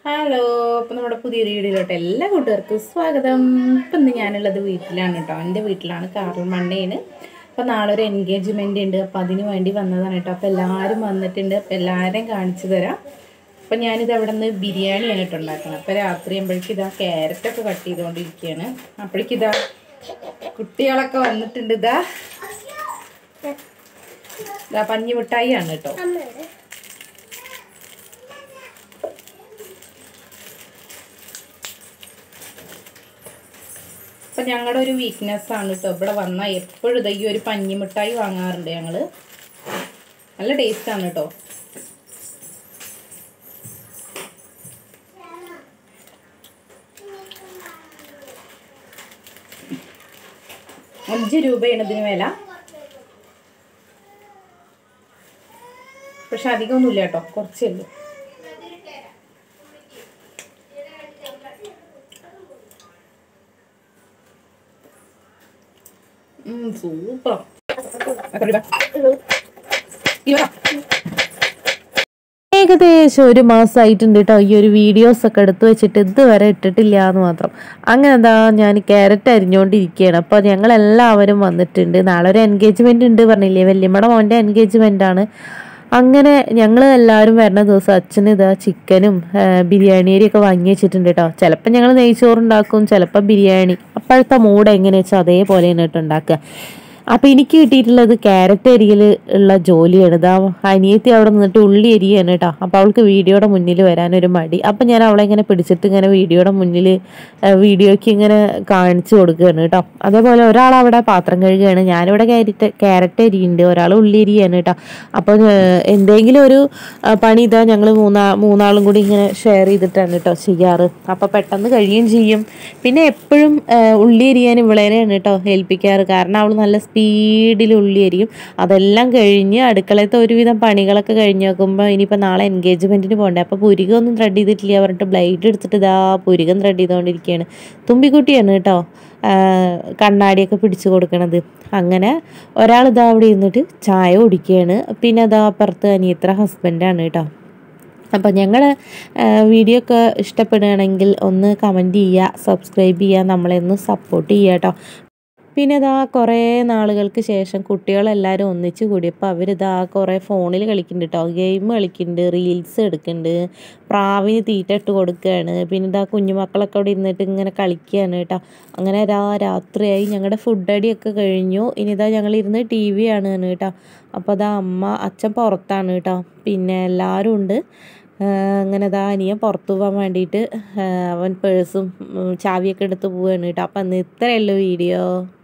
hello അപ്പം നമ്മുടെ പുതിയൊരു വീഡിയോയിലോട്ട് എല്ലാ കൂട്ടുകാർക്കും സ്വാഗതം ഇപ്പം ഇന്ന് ഞാനുള്ളത് വീട്ടിലാണ് കേട്ടോ എൻ്റെ വീട്ടിലാണ് കാർൽ മണ്ടയാണ് അപ്പം നാളെ ഒരു എൻഗേജ്മെൻ്റ് ഉണ്ട് അപ്പം അതിന് വേണ്ടി വന്നതാണ് കേട്ടോ അപ്പം എല്ലാവരും വന്നിട്ടുണ്ട് അപ്പം എല്ലാവരെയും കാണിച്ചു തരാം അപ്പം ഞാനിത് അവിടെ നിന്ന് ബിരിയാണിയാണ് കേട്ടോ ഉണ്ടാക്കുന്നത് അപ്പം രാത്രി ആകുമ്പോഴേക്കും ഇതാ ക്യാരറ്റൊക്കെ കട്ട് ചെയ്തുകൊണ്ടിരിക്കുകയാണ് അപ്പോഴേക്കും ഇതാ കുട്ടികളൊക്കെ വന്നിട്ടുണ്ട് ഇതാ ഇതാ പഞ്ഞി മിഠായി ആണ് കേട്ടോ അപ്പം ഞങ്ങളുടെ ഒരു വീക്ക്നെസ് ആണ് കേട്ടോ ഇവിടെ വന്നാൽ എപ്പോഴും ഇതാ ഈ ഒരു പഞ്ഞി മിഠായി വാങ്ങാറുണ്ട് ഞങ്ങൾ നല്ല ടേസ്റ്റ് ആണ് കേട്ടോ അഞ്ച് രൂപയാണ് ഇതിന് വില പക്ഷെ അധികമൊന്നുമില്ല കേട്ടോ കുറച്ചേ ഉള്ളൂ സൂപ്പർ ഏകദേശം ഒരു മാസമായിട്ടുണ്ട് കേട്ടോ ഈ ഒരു വീഡിയോസ് ഒക്കെ എടുത്തു വെച്ചിട്ട് ഇതുവരെ ഇട്ടിട്ടില്ല എന്ന് മാത്രം അങ്ങനെ എന്താ ഞാൻ ക്യാരറ്റ് അരിഞ്ഞുകൊണ്ടിരിക്കുകയാണ് അപ്പോൾ ഞങ്ങൾ എല്ലാവരും വന്നിട്ടുണ്ട് നാളെ ഒരു എൻഗേജ്മെന്റ് ഉണ്ട് പറഞ്ഞില്ലേ വല്യമ്മയുടെ മോൻ്റെ എൻഗേജ്മെന്റ് ആണ് അങ്ങനെ ഞങ്ങൾ എല്ലാവരും വരുന്ന ദിവസം അച്ഛന് ഇതാ ചിക്കനും ബിരിയാണി അരിയൊക്കെ വാങ്ങി വെച്ചിട്ടുണ്ട് കേട്ടോ ചിലപ്പോൾ ഞങ്ങൾ നെയ്ച്ചോറുണ്ടാക്കും ചിലപ്പോൾ ബിരിയാണി അപ്പോഴത്തെ മൂഡ് എങ്ങനെയാ വെച്ചാൽ അതേപോലെയാണ് കേട്ടോ ഉണ്ടാക്കുക അപ്പോൾ എനിക്ക് കിട്ടിയിട്ടുള്ളത് ക്യാരറ്റ് അരിയിൽ ഉള്ള ജോലിയാണ് ഇതാ അനിയത്തി അവിടെ നിന്നിട്ട് ഉള്ളി അരിയാണ് കേട്ടോ അപ്പോൾ അവൾക്ക് വീഡിയോയുടെ മുന്നിൽ വരാനൊരു മടി അപ്പം ഞാൻ അവളെ ഇങ്ങനെ പിടിച്ചിട്ട് ഇങ്ങനെ വീഡിയോയുടെ മുന്നിൽ വീഡിയോയ്ക്ക് ഇങ്ങനെ കാണിച്ചു കൊടുക്കുകയാണ് കേട്ടോ അതേപോലെ ഒരാൾ അവിടെ പാത്രം കഴുകുകയാണ് ഞാനിവിടെ ക്യാരറ്റ് ക്യാരറ്റ് അരിയുണ്ട് ഒരാൾ ഉള്ളി അരിയാണ് കേട്ടോ അപ്പോൾ എന്തെങ്കിലും ഒരു ആ, പണി ഇതാ ഞങ്ങൾ മൂന്നാ മൂന്നാളും കൂടി ഇങ്ങനെ ഷെയർ ചെയ്തിട്ടാണ് കേട്ടോ ചെയ്യാറ് അപ്പോൾ പെട്ടെന്ന് കഴിയുകയും ചെയ്യും പിന്നെ എപ്പോഴും ഉള്ളി അരിയാൻ ഇവളേനെയാണ് കേട്ടോ ഏൽപ്പിക്കാറ് കാരണം അവൾ നല്ല സ്പീഡിൽ ഉള്ളി അരിയും അതെല്ലാം കഴിഞ്ഞ് അടുക്കളയത്തെ ഒരുവിധം പണികളൊക്കെ കഴിഞ്ഞ് നോക്കുമ്പോൾ ഇനിയിപ്പോൾ നാളെ എൻഗേജ്മെൻറ്റിന് പോകണ്ടേ അപ്പോൾ പുരികൊന്നും ത്രെഡ് ചെയ്തിട്ടില്ല പറഞ്ഞിട്ട് ബ്ലൈഡ് എടുത്തിട്ട് ഇതാ പുരികം ത്രെഡ് ചെയ്തുകൊണ്ടിരിക്കുകയാണ് തുമ്പിക്കുട്ടിയാണ് കേട്ടോ ആ, കണ്ണാടിയൊക്കെ പിടിച്ചു കൊടുക്കണത് അങ്ങനെ ഒരാൾ ഇതാ അവിടെ ഇരുന്നിട്ട് ചായ കുടിക്കുകയാണ് പിന്നെ അതാ അപ്പുറത്ത് അനിയത്ര ഹസ്ബൻഡാണ് കേട്ടോ അപ്പോൾ ഞങ്ങൾ വീഡിയോ ഒക്കെ ഇഷ്ടപ്പെടുകയാണെങ്കിൽ ഒന്ന് കമൻറ്റ് ചെയ്യുക സബ്സ്ക്രൈബ് ചെയ്യുക നമ്മളെ ഒന്ന് സപ്പോർട്ട് ചെയ്യുക കേട്ടോ പിന്നെ ഇതാ കുറേ നാളുകൾക്ക് ശേഷം കുട്ടികളെല്ലാവരും ഒന്നിച്ച് കൂടിയപ്പോൾ അവരിതാ കുറേ ഫോണിൽ കളിക്കുന്നുണ്ട് കേട്ടോ ഗെയിം കളിക്കുന്നുണ്ട് റീൽസ് എടുക്കുന്നുണ്ട് പ്രാവിന് തീറ്റ ഇട്ട് കൊടുക്കുകയാണ് പിന്നെ ഇതാ കുഞ്ഞുമക്കളൊക്കെ അവിടെ ഇരുന്നിട്ട് ഇങ്ങനെ കളിക്കുകയാണ് കേട്ടോ അങ്ങനെ രാ രാത്രിയായി ഞങ്ങളുടെ ഫുഡ് അടിയൊക്കെ കഴിഞ്ഞു ഇനി ഇതാ ഞങ്ങൾ ഇരുന്ന് ടി വി ആണ് കേട്ടോ അപ്പോൾ അതാ അമ്മ അച്ഛൻ പുറത്താണ് കേട്ടോ പിന്നെ എല്ലാവരും ഉണ്ട് ആഹ് അങ്ങനെ ഇതാ അനിയൻ പുറത്തു പോകാൻ വേണ്ടിയിട്ട് ആഹ് അവൻ പേഴ്സും ഉം, ചാവിയൊക്കെ എടുത്ത് പോവുകയാണ് കേട്ടോ അപ്പം ഇന്ന് ഇത്രയേ ഉള്ളൂ വീഡിയോ